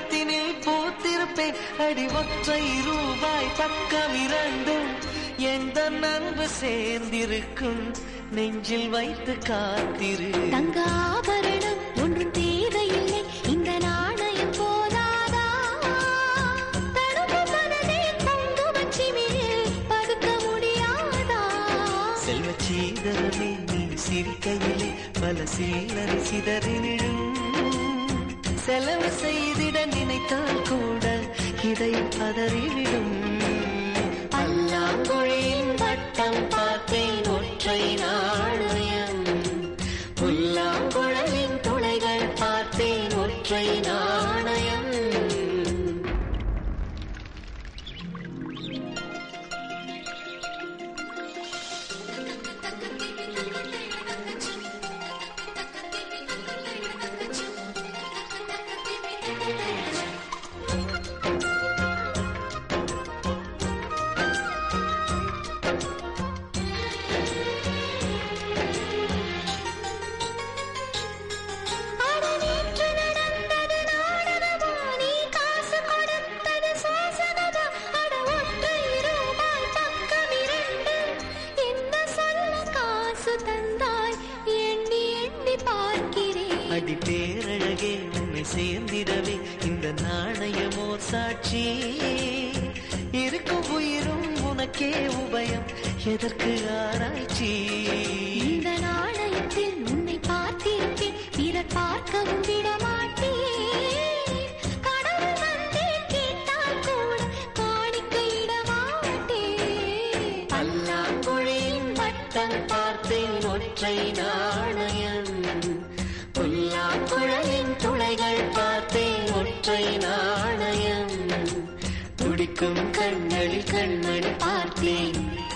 கழுத்தினில் பூத்திருப்பேன் அடி ஒற்றை ரூபாய் பக்கம் இரண்டும் எந்த நன்பு சேர்ந்திருக்கும் நெஞ்சில் வைத்து காத்திரு தங்க ஆபரணம் ஒன்றும் தேவையில்லை இந்த நாணயம் போதாதா தடுப்பு மனதே குங்குமச் சிமிழில் பதுக்க முடியாதா செல்வச் சீதரமே நீ சிரிக்கையிலே பல சில்லறை சிதறி விழும் செலவு செய்திட நினைத்தால் கூட இதை பதறிவிடும் பல்லாங்குழியின் வட்டம் பார்த்தேன் ஒற்றை நாணயம் புல்லாங்குழலின் துளைகள் பார்த்தேன் ஒற்றை நாணயம் அட நேற்று நடந்தது நாடகமா நீ காசு கொடுத்தது சோசனமா அட ஒற்றை ரூபாய் பக்கம் இரண்டு என்ன சொல்ல காசு தந்தாய் எண்ணி எண்ணி பார்க்கிறேன் அடி பேரழகே உன்னை சேர்ந்திடவே இந்த நாணயமோ சாட்சி இருக்கும் உயிரும் உனக்கே உபயம் எதற்கு ஆராய்ச்சி இந்த நாணயத்தில் உன்னை பார்த்திருப்பேன் பிறர் பார்க்கவும் விட மாட்டேன் கடவுள் வந்தே கேட்டால் கூட காணிக்கையிட மாட்டேன் பல்லாங்குழியின் வட்டம் பார்த்தேன் ஒற்றை நாணயம் புல்லாங்குழலின் துளைகள் பார்த்தேன் ஒற்றை நாணயம் துடிக்கும் கண்களில் கண்மணி பார்த்தேன்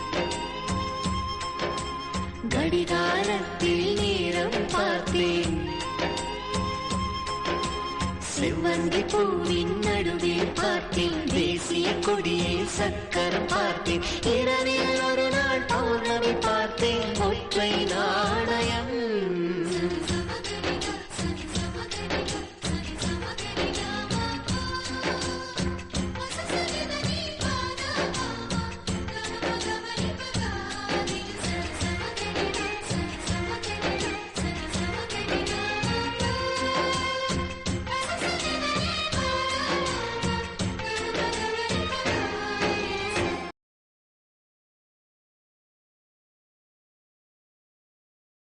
கடிகாரத்தில் நேரம் பார்த்தேன் செவ்வந்தி பூவின் நடுவில் பார்த்தேன் தேசிய கொடியை சக்கரம் பார்த்தேன் இரவில் ஒரு நாள் பௌர்ணமி பார்த்தேன் ஒற்றை நாணயம்